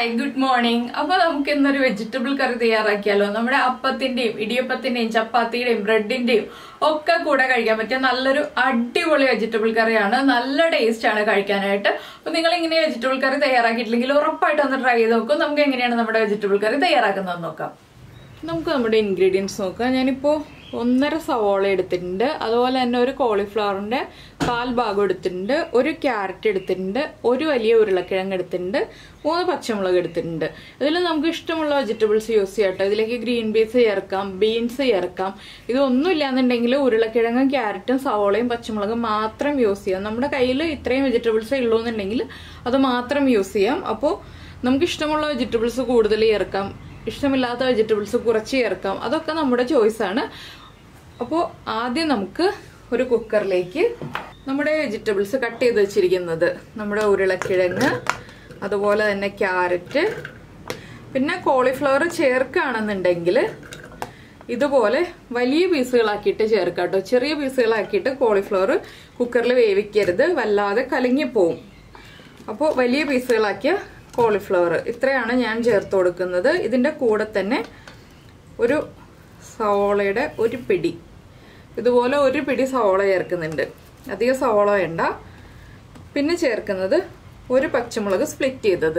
hi good morning അപ്പൊ നമുക്ക് ഇന്നൊരു വെജിറ്റബിൾ കറി തയ്യാറാക്കിയാലോ നമ്മുടെ അപ്പത്തിന്റെയും ഇടിയപ്പത്തിന്റെയും ചപ്പാത്തിയുടെയും ബ്രെഡിന്റെയും ഒക്കെ കൂടെ കഴിക്കാൻ പറ്റിയ നല്ലൊരു അടിപൊളി വെജിറ്റബിൾ കറിയാണ് നല്ല ടേസ്റ്റ് ആണ് കഴിക്കാനായിട്ട് അപ്പൊ നിങ്ങൾ ഇങ്ങനെ വെജിറ്റബിൾ കറി തയ്യാറാക്കിയിട്ടില്ലെങ്കിൽ ഉറപ്പായിട്ട് ഒന്ന് ട്രൈ ചെയ്ത് നോക്കും നമുക്ക് എങ്ങനെയാണ് നമ്മുടെ വെജിറ്റബിൾ കറി തയ്യാറാക്കുന്നത് നോക്കാം നമുക്ക് നമ്മുടെ ഇൻഗ്രീഡിയൻസ് നോക്കാം ഞാനിപ്പോൾ ഒന്നര സവോള എടുത്തിട്ടുണ്ട് അതുപോലെ തന്നെ ഒരു കോളിഫ്ലവറിൻ്റെ കാൽ ഭാഗം എടുത്തിട്ടുണ്ട് ഒരു ക്യാരറ്റ് എടുത്തിട്ടുണ്ട് ഒരു വലിയ ഉരുളക്കിഴങ്ങ് എടുത്തിട്ടുണ്ട് മൂന്ന് പച്ചമുളക് എടുത്തിട്ടുണ്ട് ഇതിൽ നമുക്ക് ഇഷ്ടമുള്ള വെജിറ്റബിൾസ് യൂസ് ചെയ്യാം കേട്ടോ ഇതിലേക്ക് ഗ്രീൻ പീസ് ചേർക്കാം ബീൻസ് ചേർക്കാം ഇതൊന്നും ഇല്ലാന്നുണ്ടെങ്കിൽ ഉരുളക്കിഴങ്ങും ക്യാരറ്റും സവോളയും പച്ചമുളകും മാത്രം യൂസ് ചെയ്യാം നമ്മുടെ കയ്യിൽ ഇത്രയും വെജിറ്റബിൾസ് ഉള്ളൂ എന്നുണ്ടെങ്കിൽ അത് മാത്രം യൂസ് ചെയ്യാം അപ്പോൾ നമുക്ക് ഇഷ്ടമുള്ള വെജിറ്റബിൾസ് കൂടുതൽ ചേർക്കാം ഇഷ്ടമില്ലാത്ത വെജിറ്റബിൾസ് കുറച്ച് ചേർക്കാം അതൊക്കെ നമ്മുടെ ചോയ്സ് ആണ് അപ്പോൾ ആദ്യം നമുക്ക് ഒരു കുക്കറിലേക്ക് നമ്മുടെ വെജിറ്റബിൾസ് കട്ട് ചെയ്ത് വെച്ചിരിക്കുന്നത് നമ്മുടെ ഉരുളക്കിഴങ്ങ് അതുപോലെ തന്നെ ക്യാരറ്റ് പിന്നെ കോളിഫ്ലവർ ചേർക്കുകയാണെന്നുണ്ടെങ്കിൽ ഇതുപോലെ വലിയ പീസുകളാക്കിയിട്ട് ചേർക്കാം കേട്ടോ ചെറിയ പീസുകളാക്കിയിട്ട് കോളിഫ്ലവർ കുക്കറിൽ വേവിക്കരുത് വല്ലാതെ കലങ്ങിപ്പോവും അപ്പോൾ വലിയ പീസുകളാക്കിയ കോളിഫ്ലവർ ഇത്രയാണ് ഞാൻ ചേർത്ത് കൊടുക്കുന്നത് ഇതിൻ്റെ കൂടെ തന്നെ ഒരു സവോളയുടെ ഒരു പിടി ഇതുപോലെ ഒരു പിടി സവോള ചേർക്കുന്നുണ്ട് അധികം സവോള വേണ്ട പിന്നെ ചേർക്കുന്നത് ഒരു പച്ചമുളക് സ്പ്ലിറ്റ് ചെയ്തത്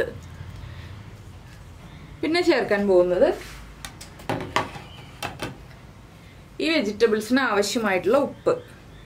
പിന്നെ ചേർക്കാൻ പോകുന്നത് ഈ വെജിറ്റബിൾസിന് ആവശ്യമായിട്ടുള്ള ഉപ്പ്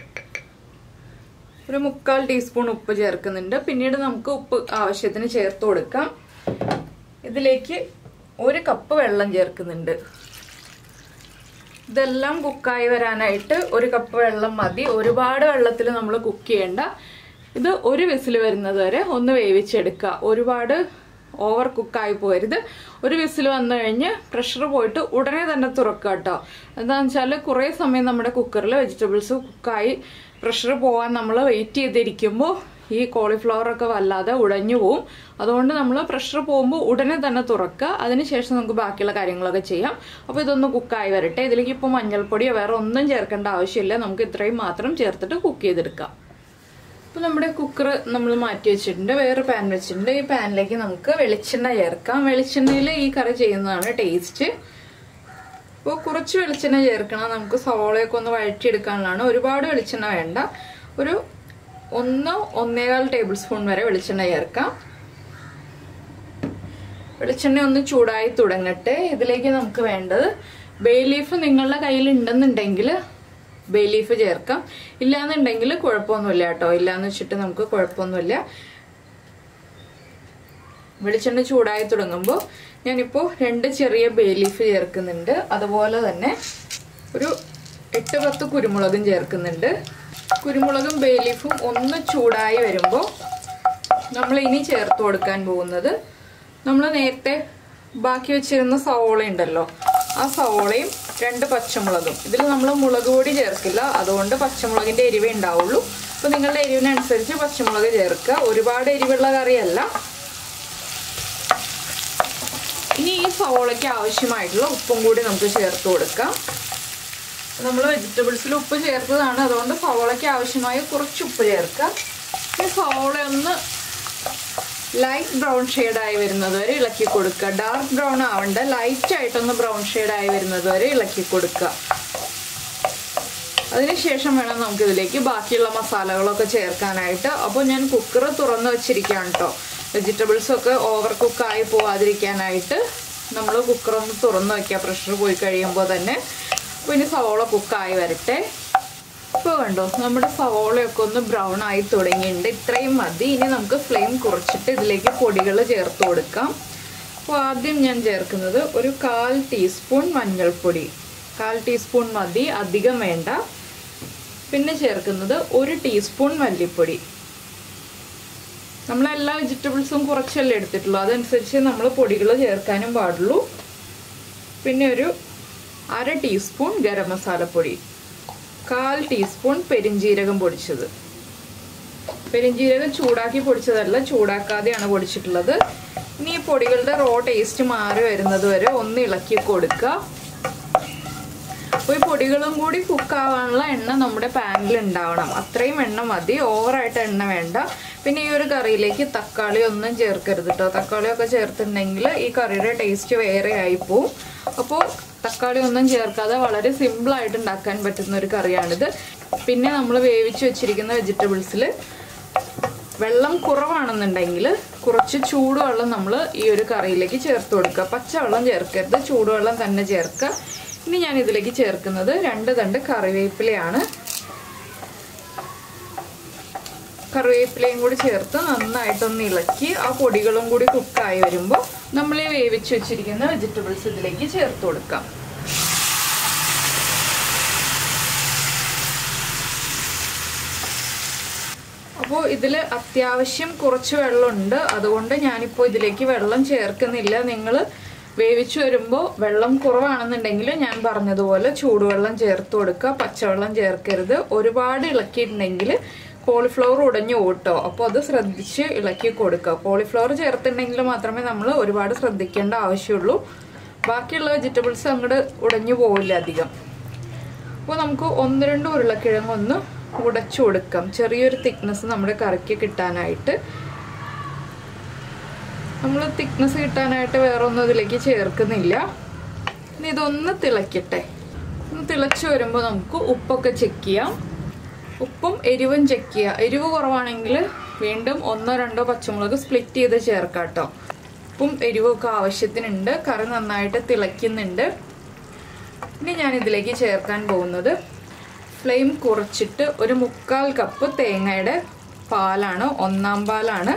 ഒരു മുക്കാൽ ടീസ്പൂൺ ഉപ്പ് ചേർക്കുന്നുണ്ട് പിന്നീട് നമുക്ക് ഉപ്പ് ആവശ്യത്തിന് ചേർത്ത് കൊടുക്കാം ഇതിലേക്ക് ഒരു കപ്പ് വെള്ളം ചേർക്കുന്നുണ്ട് ഇതെല്ലാം കുക്കായി വരാനായിട്ട് ഒരു കപ്പ് വെള്ളം മതി ഒരുപാട് വെള്ളത്തിൽ നമ്മൾ കുക്ക് ചെയ്യേണ്ട ഇത് ഒരു വിസിൽ വരുന്നത് വരെ ഒന്ന് വേവിച്ചെടുക്കുക ഒരുപാട് ഓവർ കുക്കായി പോരുത് ഒരു വിസിൽ വന്നു കഴിഞ്ഞ് പ്രഷർ പോയിട്ട് ഉടനെ തന്നെ തുറക്കുക കേട്ടോ എന്താണെന്ന് വെച്ചാൽ കുറേ സമയം നമ്മുടെ കുക്കറിൽ വെജിറ്റബിൾസ് കുക്കായി പ്രഷർ പോകാൻ നമ്മൾ വെയിറ്റ് ചെയ്തിരിക്കുമ്പോൾ ഈ കോളിഫ്ലവർ ഒക്കെ വല്ലാതെ ഉടഞ്ഞു പോവും അതുകൊണ്ട് നമ്മൾ പ്രഷർ പോകുമ്പോൾ ഉടനെ തന്നെ തുറക്കുക അതിനുശേഷം നമുക്ക് ബാക്കിയുള്ള കാര്യങ്ങളൊക്കെ ചെയ്യാം അപ്പോൾ ഇതൊന്ന് കുക്കായി വരട്ടെ ഇതിലേക്ക് ഇപ്പോൾ മഞ്ഞൾപ്പൊടിയോ വേറെ ഒന്നും ചേർക്കേണ്ട ആവശ്യമില്ല നമുക്ക് ഇത്രയും മാത്രം ചേർത്തിട്ട് കുക്ക് ചെയ്തെടുക്കാം അപ്പോൾ നമ്മുടെ കുക്കർ നമ്മൾ മാറ്റി വെച്ചിട്ടുണ്ട് വേറെ പാൻ വെച്ചിട്ടുണ്ട് ഈ പാനിലേക്ക് നമുക്ക് വെളിച്ചെണ്ണ ചേർക്കാം വെളിച്ചെണ്ണയിൽ ഈ കറി ചെയ്യുന്നതാണ് ടേസ്റ്റ് അപ്പോൾ കുറച്ച് വെളിച്ചെണ്ണ ചേർക്കണം നമുക്ക് സവോളയൊക്കെ ഒന്ന് വഴറ്റിയെടുക്കാനുള്ളതാണ് ഒരുപാട് വെളിച്ചെണ്ണ വേണ്ട ഒരു ഒന്ന് ഒന്നേകാൽ ടേബിൾ സ്പൂൺ വരെ വെളിച്ചെണ്ണ ചേർക്കാം വെളിച്ചെണ്ണ ഒന്ന് ചൂടായി തുടങ്ങട്ടെ ഇതിലേക്ക് നമുക്ക് വേണ്ടത് ബേ ലീഫ് നിങ്ങളുടെ കയ്യിൽ ഉണ്ടെന്നുണ്ടെങ്കിൽ ബേ ലീഫ് ചേർക്കാം ഇല്ലാന്നുണ്ടെങ്കിൽ കുഴപ്പമൊന്നുമില്ല കേട്ടോ ഇല്ലാന്ന് വെച്ചിട്ട് നമുക്ക് കുഴപ്പമൊന്നുമില്ല വെളിച്ചെണ്ണ ചൂടായി തുടങ്ങുമ്പോൾ ഞാനിപ്പോൾ രണ്ട് ചെറിയ ബേ ലീഫ് ചേർക്കുന്നുണ്ട് അതുപോലെ തന്നെ ഒരു എട്ട് പത്ത് കുരുമുളകും ചേർക്കുന്നുണ്ട് കുരുമുളകും ബേ ലീഫും ഒന്ന് ചൂടായി വരുമ്പോൾ നമ്മൾ ഇനി ചേർത്ത് കൊടുക്കാൻ പോകുന്നത് നമ്മൾ നേരത്തെ ബാക്കി വെച്ചിരുന്ന സവോള ഉണ്ടല്ലോ ആ സവോളയും രണ്ട് പച്ചമുളകും ഇതിൽ നമ്മൾ മുളക് പൊടി ചേർക്കില്ല അതുകൊണ്ട് പച്ചമുളകിന്റെ എരിവേ ഉണ്ടാവുള്ളൂ അപ്പോൾ നിങ്ങളുടെ എരിവിനനുസരിച്ച് പച്ചമുളക് ചേർക്കുക ഒരുപാട് എരിവുള്ള കറിയല്ല ഇനി ഈ സവോളയ്ക്ക് ആവശ്യമായിട്ടുള്ള ഉപ്പും കൂടി നമുക്ക് ചേർത്ത് കൊടുക്കാം നമ്മൾ വെജിറ്റബിൾസിൽ ഉപ്പ് ചേർത്തതാണ് അതുകൊണ്ട് സവോളയ്ക്ക് ആവശ്യമായ കുറച്ച് ഉപ്പ് ചേർക്കുക ഈ സവോള ഒന്ന് ലൈറ്റ് ബ്രൗൺ ഷെയ്ഡായി വരുന്നത് വരെ ഇളക്കി കൊടുക്കുക ഡാർക്ക് ബ്രൗൺ ആവണ്ട ലൈറ്റ് ആയിട്ടൊന്ന് ബ്രൗൺ ഷെയ്ഡായി വരുന്നത് വരെ ഇളക്കി കൊടുക്കുക അതിനുശേഷം വേണം നമുക്ക് ഇതിലേക്ക് ബാക്കിയുള്ള മസാലകളൊക്കെ ചേർക്കാനായിട്ട് അപ്പോൾ ഞാൻ കുക്കർ തുറന്ന് വെച്ചിരിക്കുകയാണ് കേട്ടോ വെജിറ്റബിൾസ് ഒക്കെ ഓവർ കുക്കായി പോവാതിരിക്കാനായിട്ട് നമ്മൾ കുക്കർ ഒന്ന് തുറന്ന് വെക്കുക പ്രഷർ പോയി കഴിയുമ്പോൾ തന്നെ അപ്പോൾ ഇനി സവോള കുക്കായി വരട്ടെ ഇപ്പോൾ കണ്ടോ നമ്മുടെ സവോളയൊക്കെ ഒന്ന് ബ്രൗൺ ആയി തുടങ്ങിയിട്ടുണ്ട് ഇത്രയും മതി ഇനി നമുക്ക് ഫ്ലെയിം കുറച്ചിട്ട് ഇതിലേക്ക് പൊടികൾ ചേർത്ത് കൊടുക്കാം അപ്പോൾ ആദ്യം ഞാൻ ചേർക്കുന്നത് ഒരു കാൽ ടീസ്പൂൺ മഞ്ഞൾപ്പൊടി കാൽ ടീസ്പൂൺ മതി അധികം വേണ്ട പിന്നെ ചേർക്കുന്നത് ഒരു ടീസ്പൂൺ മല്ലിപ്പൊടി നമ്മൾ എല്ലാ വെജിറ്റബിൾസും കുറച്ചല്ലേ എടുത്തിട്ടുള്ളൂ അതനുസരിച്ച് നമ്മൾ പൊടികൾ ചേർക്കാനും പാടുള്ളൂ പിന്നെ ഒരു അര ടീസ്പൂൺ ഗരം മസാലപ്പൊടി കാൽ ടീസ്പൂൺ പെരിഞ്ജീരകം പൊടിച്ചത് പെരിഞ്ജീരകം ചൂടാക്കി പൊടിച്ചതല്ല ചൂടാക്കാതെയാണ് പൊടിച്ചിട്ടുള്ളത് ഇനി ഈ പൊടികളുടെ റോ ടേസ്റ്റ് മാറി വരുന്നത് വരെ ഒന്ന് ഇളക്കി കൊടുക്കുക അപ്പോൾ ഈ പൊടികളും കൂടി കുക്കാവാനുള്ള എണ്ണ നമ്മുടെ പാനിൽ ഉണ്ടാവണം അത്രയും എണ്ണ മതി ഓവറായിട്ട് എണ്ണ വേണ്ട പിന്നെ ഈ ഒരു കറിയിലേക്ക് തക്കാളി ഒന്നും ചേർക്കരുത് കേട്ടോ തക്കാളിയൊക്കെ ചേർത്തിട്ടുണ്ടെങ്കിൽ ഈ കറിയുടെ ടേസ്റ്റ് വേറെ ആയിപ്പോവും അപ്പോൾ തക്കാളി ഒന്നും ചേർക്കാതെ വളരെ സിമ്പിളായിട്ട് ഉണ്ടാക്കാൻ പറ്റുന്ന ഒരു കറിയാണിത് പിന്നെ നമ്മൾ വേവിച്ച് വെച്ചിരിക്കുന്ന വെജിറ്റബിൾസിൽ വെള്ളം കുറവാണെന്നുണ്ടെങ്കിൽ കുറച്ച് ചൂടുവെള്ളം നമ്മൾ ഈ ഒരു കറിയിലേക്ക് ചേർത്ത് കൊടുക്കുക പച്ചവെള്ളം ചേർക്കരുത് ചൂടുവെള്ളം തന്നെ ചേർക്കുക ഇനി ഞാൻ ഇതിലേക്ക് ചേർക്കുന്നത് രണ്ട് തണ്ട് കറിവേപ്പിലയാണ് കറിവേപ്പിലയും കൂടി ചേർത്ത് നന്നായിട്ടൊന്ന് ഇളക്കി ആ പൊടികളും കൂടി കുക്കായി വരുമ്പോൾ നമ്മൾ ഈ വേവിച്ച് വെച്ചിരിക്കുന്ന വെജിറ്റബിൾസ് ഇതിലേക്ക് ചേർത്ത് കൊടുക്കാം അപ്പോൾ ഇതിൽ അത്യാവശ്യം കുറച്ച് വെള്ളമുണ്ട് അതുകൊണ്ട് ഞാനിപ്പോൾ ഇതിലേക്ക് വെള്ളം ചേർക്കുന്നില്ല നിങ്ങൾ വേവിച്ച് വരുമ്പോൾ വെള്ളം കുറവാണെന്നുണ്ടെങ്കിൽ ഞാൻ പറഞ്ഞതുപോലെ ചൂടുവെള്ളം ചേർത്ത് കൊടുക്കുക പച്ചവെള്ളം ചേർക്കരുത് ഒരുപാട് ഇളക്കിയിട്ടുണ്ടെങ്കിൽ കോളിഫ്ലവർ ഉടഞ്ഞു ഓട്ടോ അപ്പോൾ അത് ശ്രദ്ധിച്ച് ഇളക്കി കൊടുക്കുക കോളിഫ്ലവർ ചേർത്തിട്ടുണ്ടെങ്കിൽ മാത്രമേ നമ്മൾ ഒരുപാട് ശ്രദ്ധിക്കേണ്ട ആവശ്യമുള്ളൂ ബാക്കിയുള്ള വെജിറ്റബിൾസ് അങ്ങോട്ട് ഉടഞ്ഞു പോവില്ല അധികം അപ്പോൾ നമുക്ക് ഒന്ന് രണ്ട് ഉരുളക്കിഴങ്ങ് ഒന്ന് ഉടച്ചു കൊടുക്കാം ചെറിയൊരു തിക്നെസ് നമ്മുടെ കറിക്ക് കിട്ടാനായിട്ട് നമ്മൾ തിക്നെസ് കിട്ടാനായിട്ട് വേറെ ഒന്നും ഇതിലേക്ക് ചേർക്കുന്നില്ല ഇനി ഇതൊന്ന് തിളയ്ക്കട്ടെ ഒന്ന് തിളച്ച് വരുമ്പോൾ നമുക്ക് ഉപ്പൊക്കെ ചെക്ക് ചെയ്യാം ഉപ്പും എരിവും ചെക്ക് ചെയ്യുക എരിവ് കുറവാണെങ്കിൽ വീണ്ടും ഒന്നോ രണ്ടോ പച്ചമുളക് സ്പ്ലിറ്റ് ചെയ്ത് ചേർക്കാം കേട്ടോ ഉപ്പും എരിവും ഒക്കെ ആവശ്യത്തിനുണ്ട് കറി നന്നായിട്ട് തിളയ്ക്കുന്നുണ്ട് ഇനി ഞാൻ ഇതിലേക്ക് ചേർക്കാൻ പോകുന്നത് ഫ്ലെയിം കുറച്ചിട്ട് ഒരു മുക്കാൽ കപ്പ് തേങ്ങയുടെ പാലാണ് ഒന്നാം പാലാണ്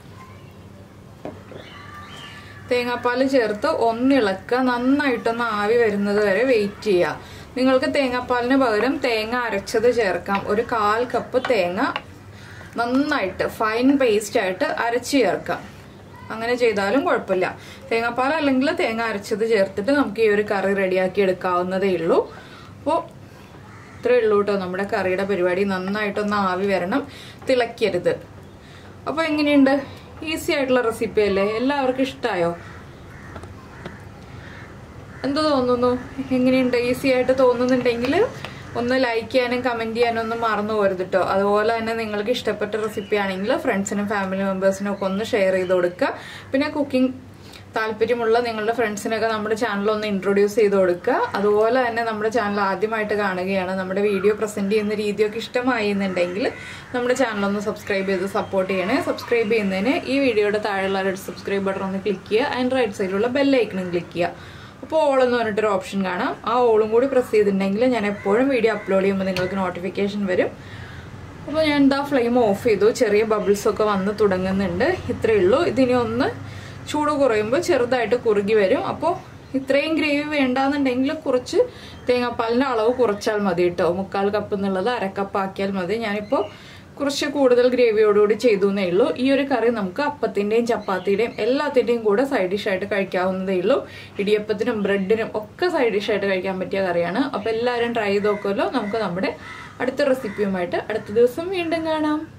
തേങ്ങാപ്പാൽ ചേർത്ത് ഒന്നിളക്കുക നന്നായിട്ടൊന്ന് ആവി വരുന്നത് വരെ വെയിറ്റ് ചെയ്യുക നിങ്ങൾക്ക് തേങ്ങാപ്പാലിന് പകരം തേങ്ങ അരച്ചത് ചേർക്കാം ഒരു കാൽ കപ്പ് തേങ്ങ നന്നായിട്ട് ഫൈൻ പേസ്റ്റ് ആയിട്ട് അരച്ച് ചേർക്കാം അങ്ങനെ ചെയ്താലും കുഴപ്പമില്ല തേങ്ങാപ്പാൽ അല്ലെങ്കിൽ തേങ്ങ അരച്ചത് ചേർത്തിട്ട് നമുക്ക് ഈ ഒരു കറി റെഡിയാക്കി എടുക്കാവുന്നതേ ഉള്ളൂ അപ്പോൾ ഇത്രയേ ഉള്ളൂ കേട്ടോ നമ്മുടെ കറിയുടെ പരിപാടി നന്നായിട്ടൊന്ന് ആവി വരണം തിളയ്ക്കരുത് അപ്പോൾ എങ്ങനെയുണ്ട് ഈസി ആയിട്ടുള്ള റെസിപ്പി അല്ലേ എല്ലാവർക്കും ഇഷ്ടമായോ എന്ത് തോന്നുന്നു എങ്ങനെയുണ്ട് ഈസി ആയിട്ട് തോന്നുന്നുണ്ടെങ്കിൽ ഒന്ന് ലൈക്ക് ചെയ്യാനും കമൻറ്റ് ചെയ്യാനും ഒന്നും മറന്നു പോരുത് കേട്ടോ അതുപോലെ തന്നെ നിങ്ങൾക്ക് ഇഷ്ടപ്പെട്ട റെസിപ്പി ആണെങ്കിൽ ഫ്രണ്ട്സിനും ഫാമിലി മെമ്പേഴ്സിനും ഒക്കെ ഒന്ന് ഷെയർ ചെയ്ത് കൊടുക്കുക പിന്നെ കുക്കിംഗ് താല്പര്യമുള്ള നിങ്ങളുടെ ഫ്രണ്ട്സിനൊക്കെ നമ്മുടെ ചാനൽ ഒന്ന് ഇൻട്രൊഡ്യൂസ് ചെയ്ത് കൊടുക്കുക അതുപോലെ തന്നെ നമ്മുടെ ചാനൽ ആദ്യമായിട്ട് കാണുകയാണ് നമ്മുടെ വീഡിയോ പ്രസന്റ് ചെയ്യുന്ന രീതിയൊക്കെ ഇഷ്ടമായി എന്നുണ്ടെങ്കിൽ നമ്മുടെ ചാനൽ ഒന്ന് സബ്സ്ക്രൈബ് ചെയ്ത് സപ്പോർട്ട് ചെയ്യണേ സബ്സ്ക്രൈബ് ചെയ്യുന്നതിന് ഈ വീഡിയോയുടെ താഴെയുള്ള റെഡ് സബ്സ്ക്രൈബ് ബട്ടൺ ഒന്ന് ക്ലിക്ക് ചെയ്യുക ആൻഡ് റൈറ്റ് സൈഡിലുള്ള ബെല്ലൈക്കണും ക്ലിക്ക് ചെയ്യുക അപ്പോൾ ഓൾ എന്ന് പറഞ്ഞിട്ടൊരു ഓപ്ഷൻ കാണാം ആ ഓളും കൂടി പ്രസ് ചെയ്തിട്ടുണ്ടെങ്കിൽ ഞാൻ എപ്പോഴും വീഡിയോ അപ്ലോഡ് ചെയ്യുമ്പോൾ നിങ്ങൾക്ക് നോട്ടിഫിക്കേഷൻ വരും അപ്പോൾ ഞാൻ എന്താ ഫ്ലെയിം ഓഫ് ചെയ്തു ചെറിയ ബബിൾസ് ഒക്കെ വന്ന് തുടങ്ങുന്നുണ്ട് ഇത്രയേ ഉള്ളൂ ഇതിനി ഒന്ന് ചൂട് കുറയുമ്പോൾ ചെറുതായിട്ട് കുറുകി വരും അപ്പോൾ ഇത്രയും ഗ്രേവി വേണ്ടാന്നുണ്ടെങ്കിൽ കുറച്ച് തേങ്ങാപ്പാലിൻ്റെ അളവ് കുറച്ചാൽ മതി കേട്ടോ മുക്കാൽ കപ്പ് എന്നുള്ളത് അരക്കപ്പ് ആക്കിയാൽ മതി ഞാനിപ്പോൾ കുറച്ച് കൂടുതൽ ഗ്രേവിയോടുകൂടി ചെയ്തു എന്നേ ഉള്ളൂ ഈ ഒരു കറി നമുക്ക് അപ്പത്തിൻ്റെയും ചപ്പാത്തിയുടെയും എല്ലാത്തിൻ്റെയും കൂടെ സൈഡ് ഡിഷായിട്ട് കഴിക്കാവുന്നതേ ഉള്ളൂ ഇടിയപ്പത്തിനും ബ്രെഡിനും ഒക്കെ സൈഡ് ഡിഷായിട്ട് കഴിക്കാൻ പറ്റിയ കറിയാണ് അപ്പോൾ എല്ലാവരും ട്രൈ ചെയ്ത് നോക്കുമല്ലോ നമുക്ക് നമ്മുടെ അടുത്ത റെസിപ്പിയുമായിട്ട് അടുത്ത ദിവസം വീണ്ടും കാണാം